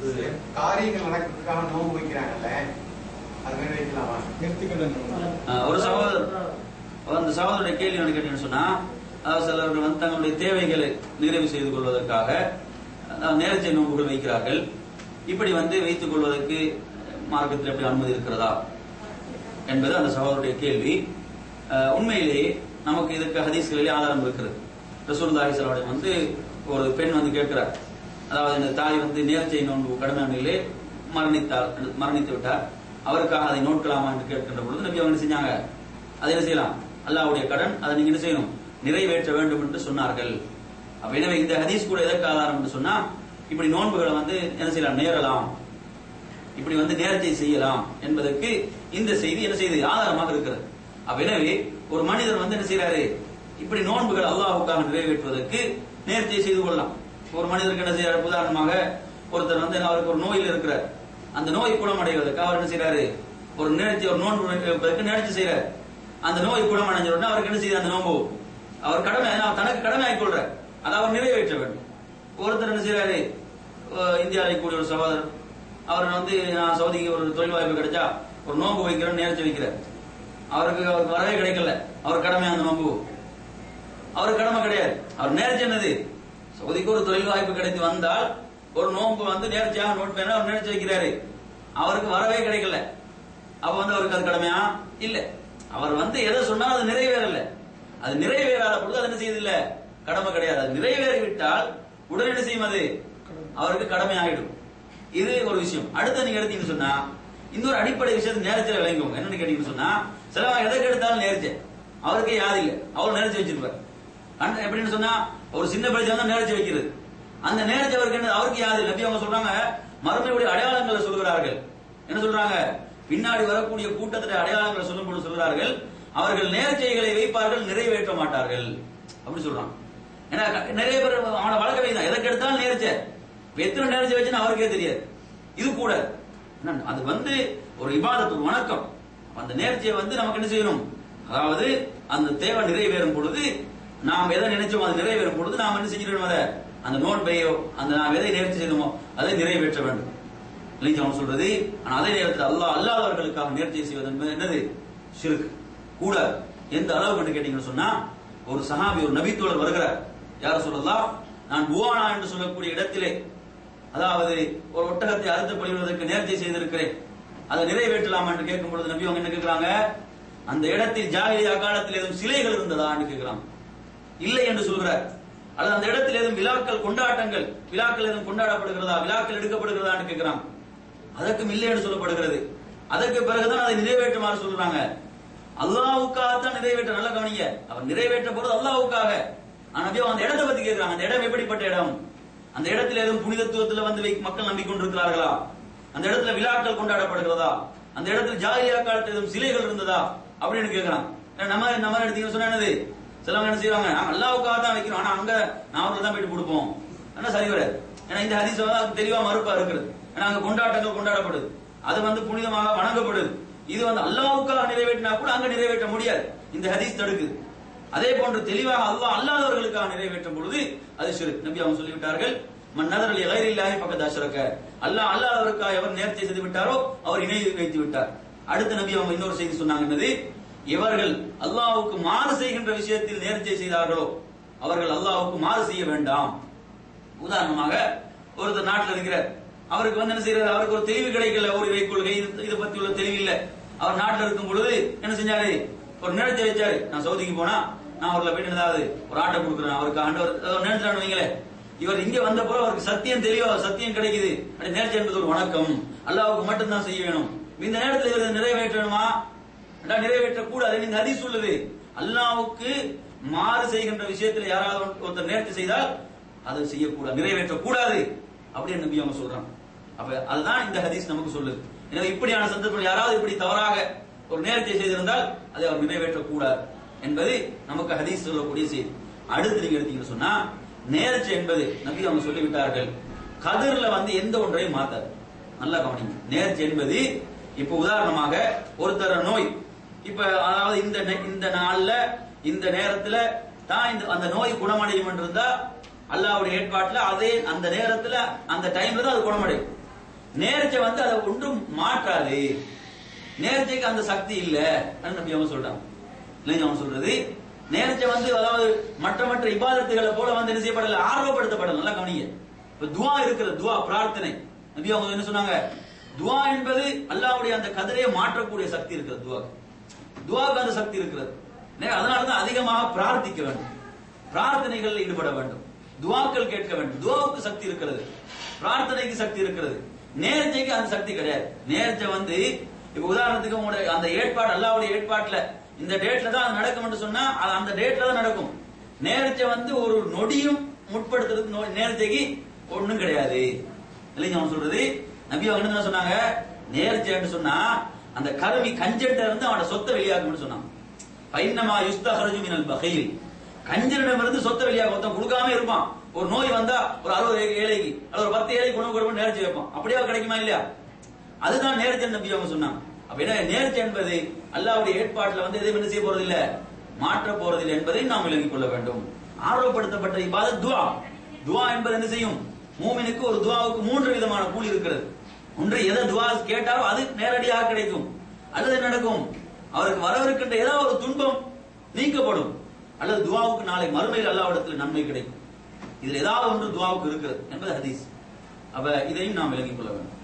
காரியங்கள் நடக்கிறதுக்காக நோன்பு வைக்கிறாங்கல்ல அது மாதிரி வைக்கலாமா ஆஹ் ஒரு சகோதரர் அந்த சகோதரருடைய கேள்வி என்ன கேட்டீங்கன்னு சொன்னா அதாவது சிலர்கள் வந்து தங்களுடைய தேவைகளை நிறைவு செய்து கொள்வதற்காக அஹ், நேர்ச்சை நோன்புகள் வைக்கிறார்கள் இப்படி வந்து வைத்துக் கொள்வதற்கு மார்க்கத்தில் எப்படி அனுமதி இருக்கிறதா என்பது அந்த சகோதரருடைய கேள்வி அஹ், உண்மையிலேயே நமக்கு இதுக்கு ஹதீஸ்களிலே ஆதாரம் இருக்கிறது ரசூலுல்லாஹி ஸல்லல்லாஹு அலைஹி வந்து ஒரு பெண் வந்து கேட்கிறார் அதாவது இந்த தாய் வந்து நேர்ச்சை நோன்பு கடமையானிலே மரணித்தார் மரணித்து விட்டார் அவருக்காக அதை நோட்கலாமா என்று கேட்கின்ற பொழுது நபி அவங்க என்ன செஞ்சாங்க அதை என்ன செய்யலாம் அல்லாஹ்வுடைய கடன் அதை நீங்க என்ன செய்யணும் நிறைவேற்ற வேண்டும் என்று சொன்னார்கள் அப்ப எனவே இந்த ஹதீஸ் கூட எதற்கு ஆதாரம் என்று சொன்னா இப்படி நோன்புகளை வந்து என்ன செய்யலாம் நேரலாம் இப்படி வந்து நேர்ச்சை செய்யலாம் என்பதற்கு இந்த செய்தி என்ன செய்து ஆதாரமாக இருக்கிறது அப்ப எனவே ஒரு மனிதர் வந்து என்ன செய்யறாரு இப்படி நோன்புகள் அல்லாஹ்வுக்காக நிறைவேற்றுவதற்கு நேர்ச்சை செய்து கொள்ளலாம் ஒரு மனிதருக்கு என்ன செய்யறாரு உதாரணமாக ஒருத்தர் வந்து அவருக்கு ஒரு நோயில் இருக்கிறார் அந்த நோய் குணமடைவதற்கு அவர் என்ன செய்யறாரு ஒரு நேர்ச்சி ஒரு நோன்பு வைப்பதற்கு நேர்ச்சி செய்யறாரு அந்த நோய் குணமடைஞ்ச உடனே அவருக்கு என்ன செய்யுது அந்த நோன்பு அவர் கடமை அவர் தனக்கு கடமை ஆக்கிக்கொள்றார் அதை அவர் நிறைவேற்ற வேண்டும் ஒருத்தர் என்ன செய்யறாரு அஹ் இந்தியாவில் கூடிய ஒரு சகோதரர் அவர் வந்து நான் சவுதிக்கு ஒரு தொழில் வாய்ப்பு கிடைச்சா ஒரு நோன்பு வைக்கிறேன் நேர்ச்சி வைக்கிறார் அவருக்கு அவருக்கு வரவே கிடைக்கல அவர் கடமை அந்த நோன்பு அவருக்கு கடமை கிடையாது அவர் நேர்ச்சி என்னது சவுதிக்கு ஒரு தொழில் வாய்ப்பு கிடைத்து வந்தால் ஒரு நோன்பு வந்து நேர்ச்சியாக நோட் பண்ண அவர் நேர்ச்சி வைக்கிறாரு அவருக்கு வரவே கிடைக்கல அப்ப வந்து அவருக்கு அது கடமையா இல்ல அவர் வந்து எதை சொன்னாலும் அது நிறைவேறல அது நிறைவேறாத பொழுது அது என்ன செய்யுது இல்ல கடமை கிடையாது அது நிறைவேறிவிட்டால் உடனே என்ன செய்யும் அது அவருக்கு கடமை ஆகிடும் இது ஒரு விஷயம் அடுத்து நீங்க எடுத்தீங்கன்னு சொன்னா இன்னொரு அடிப்படை விஷயத்தை நேரத்தில் விளங்குவோம் என்னன்னு கேட்டீங்கன்னு சொன்னா சிலவங்க எதற்கு எடுத்தாலும் நேர்ச்சை அவருக்கு யாது இல்ல அவர் நேர்ச்சி வச்சிருப்பார் அண்ட் எப்படின்னு சொன்னா ஒரு சின்ன பரிசு தான் நேர்ச்சி வைக்கிறது அந்த நேர்ச்சி அவருக்கு என்ன அவருக்கு யாது இல்லை நபி அவங்க சொல்றாங்க மறுமையுடைய அடையாளங்களை சொல்கிறார்கள் என்ன சொல்றாங்க பின்னாடி வரக்கூடிய கூட்டத்துடைய அடையாளங்களை சொல்லும் பொழுது சொல்கிறார்கள் அவர்கள் நேர்ச்சைகளை வைப்பார்கள் நிறைவேற்ற மாட்டார்கள் அப்படி சொல்றாங்க ஏன்னா நிறைய பேர் அவனை வழக்கவே தான் எதற்கு எடுத்தாலும் நேர்ச்சை இப்ப எத்தனை நேர்ச்சி வச்சுன்னு அவருக்கே தெரியாது இது கூட என்ன, அது வந்து ஒரு இபாதத் ஒரு வணக்கம் அந்த நேர்ச்சியை வந்து நமக்கு என்ன செய்யணும் அதாவது அந்த தேவை நிறைவேறும் பொழுது நாம் எதை நினைச்சோமோ அது நிறைவேறும் பொழுது நாம் என்ன செஞ்சிடணும் அதை அந்த நோன்பையோ அந்த நாம் எதை நேர்ச்சி செய்தோமோ அதை நிறைவேற்ற வேண்டும் இல்லைங்க அவன் சொல்றது ஆனா அதே நேரத்தில் அல்லாஹ் அல்லாதவர்களுக்காக நேர்ச்சி செய்வது என்பது என்னது ஷிர்க் கூட எந்த அளவு கண்டு கேட்டீங்கன்னு சொன்னா ஒரு சஹாபி ஒரு நபித்தோழர் வருகிறார் யார் சொல்லலாம் நான் புவானா என்று சொல்லக்கூடிய இடத்திலே அதாவது ஒரு ஒட்டகத்தை அறுத்து பழிவதற்கு நேர்ச்சி செய்திருக்கிறேன் அதை நிறைவேற்றலாம் என்று கேட்கும் பொழுது நபி அவங்க என்ன கேட்கிறாங்க அந்த இடத்தில் ஜாகிரியா காலத்தில் எதுவும் சிலைகள் இருந்ததா என்று கேட்கிறாங்க இல்லை என்று சொல்கிறார் அல்லது அந்த இடத்தில் எதுவும் விழாக்கள் கொண்டாட்டங்கள் விழாக்கள் எதுவும் கொண்டாடப்படுகிறதா விழாக்கள் எடுக்கப்படுகிறதா என்று கேட்கிறாங்க அதற்கும் இல்லை என்று சொல்லப்படுகிறது அதற்கு பிறகுதான் அதை நிறைவேற்றுமாறு சொல்றாங்க அல்லாவுக்காக தான் நிறைவேற்ற நல்ல கவனிங்க அவர் நிறைவேற்ற போறது அல்லாவுக்காக ஆனா நபி அவங்க அந்த இடத்தை பத்தி கேட்கிறாங்க அந்த இடம் எப்படிப்பட்ட இடம் அந்த இடத்துல எதுவும் புனிதத்துவத்துல வந்து வை- மக்கள் நம்பிக்கொண்டிருக்கிறார்களா அந்த இடத்துல விழாக்கள் கொண்டாடப்படுகிறதா அந்த இடத்துல ஜாலியா காலத்துல எதுவும் சிலைகள் இருந்ததா அப்படின்னு கேட்கிறான் ஏன்னா நம்ம நம்ம எடுத்தீங்கன்னு சொன்னா என்னது சிலவங்க என்ன செய்வாங்க நாங்க அல்லாவுக்காக தான் வைக்கிறோம் ஆனா அங்க நாவல தான் போயிட்டு கொடுப்போம் ஆனா சரி வராது ஏன்னா இந்த ஹதீஸ் வந்து அதுக்கு தெளிவா மறுப்பா இருக்கிறது ஏன்னா அங்க கொண்டாட்டங்கள் கொண்டாடப்படுது அது வந்து புனிதமாக வணங்கப்படுது இது வந்து அல்லாவுக்காக நிறைவேற்றினா கூட அங்க நிறைவேற்ற முடியாது இந்த ஹதீஸ் தடுக்குது அதே போன்று தெளிவாக அல்லாஹ் அல்லாதவர்களுக்காக நிறைவேற்றும் பொழுது அது ஷிர்க் நபி அவங்க சொல்லிவிட்டார்கள் மன் நதரல் கைர் இல்லாஹி பக்கத்து அஷ்ரக்க அல்லாஹ் அல்லாதவருக்காக எவர் நேர்ச்சி செய்து விட்டாரோ அவர் இணை வைத்து விட்டார் அடுத்த நபி அவங்க இன்னொரு செய்தி சொன்னாங்க என்னது இவர்கள் அல்லாஹ்வுக்கு மாறு செய்கின்ற விஷயத்தில் நேர்ச்சை செய்தார்களோ அவர்கள் அல்லாஹ்வுக்கு மாறு செய்ய வேண்டாம் உதாரணமாக ஒருத்தர் நாட்டில் இருக்கிறார் அவருக்கு வந்து என்ன செய்யறாரு அவருக்கு ஒரு தெளிவு கிடைக்கல ஒரு இறை கொள்கை இது இதை பத்தி உள்ள தெளிவு இல்ல அவர் நாட்டில் இருக்கும் பொழுது என்ன செஞ்சாரு ஒரு நினைச்சு வச்சாரு நான் சவுதிக்கு போனா நான் அவர்ல போயிட்டு ஏதாவது ஒரு ஆட்டை கொடுக்குறேன் அவருக்கு ஆண்டவர் நினைச்சாரு வைங்களேன் இவர் இங்க வந்த பிறகு அவருக்கு சத்தியம் தெரியும் சத்தியம் கிடைக்குது அப்படி நேர்ச்சி என்பது ஒரு வணக்கம் அல்லாவுக்கு மட்டும்தான் செய்ய வேணும் இந்த நேரத்தில் இவர் இதை நிறைவேற்றணுமா அடா நிறைவேற்ற கூடாது இந்த ஹதீஸ் சொல்லுது அல்லாவுக்கு மாறு செய்கின்ற விஷயத்தில் யாராவது ஒருத்தர் நேர்ச்சி செய்தால் அதை செய்யக்கூடாது நிறைவேற்ற கூடாது அப்படின்னு நபி அவங்க சொல்றாங்க அப்ப அதுதான் இந்த ஹதீஸ் நமக்கு சொல்லுது எனவே இப்படியான சந்தர்ப்பம் யாராவது இப்படி தவறாக ஒரு நேர்ச்சை செய்திருந்தால் அதை அவர் நிறைவேற்றக்கூடாது என்பது நமக்கு ஹதீஸ் சொல்லக்கூடிய செய்தி அடுத்து நீங்க எடுத்தீங்கன்னு சொன்னா நேர்ச்சி என்பது நபி அவங்க சொல்லிவிட்டார்கள் கதிர்ல வந்து எந்த ஒன்றையும் மாத்தாது நல்லா கவனிங்க நேர்ச்சி என்பது இப்ப உதாரணமாக ஒருத்தர் நோய் இப்ப அதாவது இந்த நே- இந்த நாள்ல இந்த நேரத்துல தான் இந்த அந்த நோய் குணமடையும் என்று இருந்தா அல்லாஹ்வுடைய ஏற்பாட்டுல அதே அந்த நேரத்துல அந்த டைம்ல தான் அது குணமடையும் நேர்ச்சை வந்து அதை ஒன்றும் மாற்றாது நேர்ச்சைக்கு அந்த சக்தி இல்ல நபி அவங்க சொல்றாங்க இல்லைங்க அவங்க சொல்றது நேர்ச்சை வந்து அதாவது மற்ற மற்ற இபாதத்துகளை போல வந்து என்ன செய்யப்படல ஆர்வப்படுத்தப்படல நல்லா கவனிங்க இப்ப துவா இருக்கிற துவா பிரார்த்தனை நபி அவங்க என்ன சொன்னாங்க துவா என்பது அல்லாஹ்வுடைய அந்த கதிரையை மாற்றக்கூடிய சக்தி இருக்கிறது துவா துவாவுக்கு அந்த சக்தி இருக்கிறது நே- அதனாலதான் அதிகமாக பிரார்த்திக்க வேண்டும் பிரார்த்தனைகளில் ஈடுபட வேண்டும் துவாக்கள் கேட்க வேண்டும் துவாவுக்கு சக்தி இருக்கிறது பிரார்த்தனைக்கு சக்தி இருக்கிறது நேர்ச்சைக்கு அந்த சக்தி கிடையாது நேர்ச்சை வந்து இப்ப உதாரணத்துக்கு உங்களுடைய அந்த ஏற்பாடு அல்லாவுடைய ஏற்பாட்டுல இந்த டேட்ல தான் அது நடக்கும் என்று சொன்னா அது அந்த டேட்ல தான் நடக்கும் நேர்ச்சை வந்து ஒரு நொடியும் முற்படுத்துறதுக்கு நோ- நேர்ச்சைக்கு ஒண்ணும் கிடையாது இல்லைங்க அவன் சொல்றது நபி அவங்க என்ன சொன்னாங்க நேர்ச்சைன்னு சொன்னா அந்த கருவி கஞ்சட்ட இருந்து அவனோட சொத்தை வெளியாகும்னு சொன்னான் பைன்னமா யுஸ்தஹரஜு மினல் பகைல் கஞ்சனிடம் இருந்து சொத்தை வெளியாக ஒருத்தன் கொடுக்காம இருப்பான் ஒரு நோய் வந்தா ஒரு அறுபது ஏழைக்கு அல்லது ஒரு பத்து ஏழைக்கு உணவு கொடுப்போம் நேர்ச்சி வைப்பான் அப்படியே கிடைக்குமா இல்லையா அதுதான் நேர்ச்சி நபி அவங்க சொன்னாங்க அப்ப என்ன நேர்ச்சி என்பது அல்லாவுடைய ஏற்பாட்டுல வந்து எதையும் என்ன செய்ய போறது இல்ல மாற்ற போறது இல்லை என்பதை நாம் விளங்கிக் கொள்ள வேண்டும் ஆர்வப்படுத்தப்பட்ட இபாதத் துவா துவா என்பது என்ன செய்யும் மூமினுக்கு ஒரு துவாவுக்கு மூன்று விதமான கூலி இருக்கிறது ஒன்று எதை துவா கேட்டாலும் அது நேரடியாக கிடைக்கும் அல்லது என்ன நடக்கும் அவருக்கு வரவிருக்கின்ற ஏதாவது ஒரு துன்பம் நீக்கப்படும் அல்லது துவாவுக்கு நாளை மறுமையில் அல்லாவிடத்தில் நன்மை கிடைக்கும் இதுல ஏதாவது ஒன்று துவாவுக்கு இருக்கிறது என்பது ஹதீஸ் அப்ப இதையும் நாம் விளங்கிக் கொள்ள வேண்டும்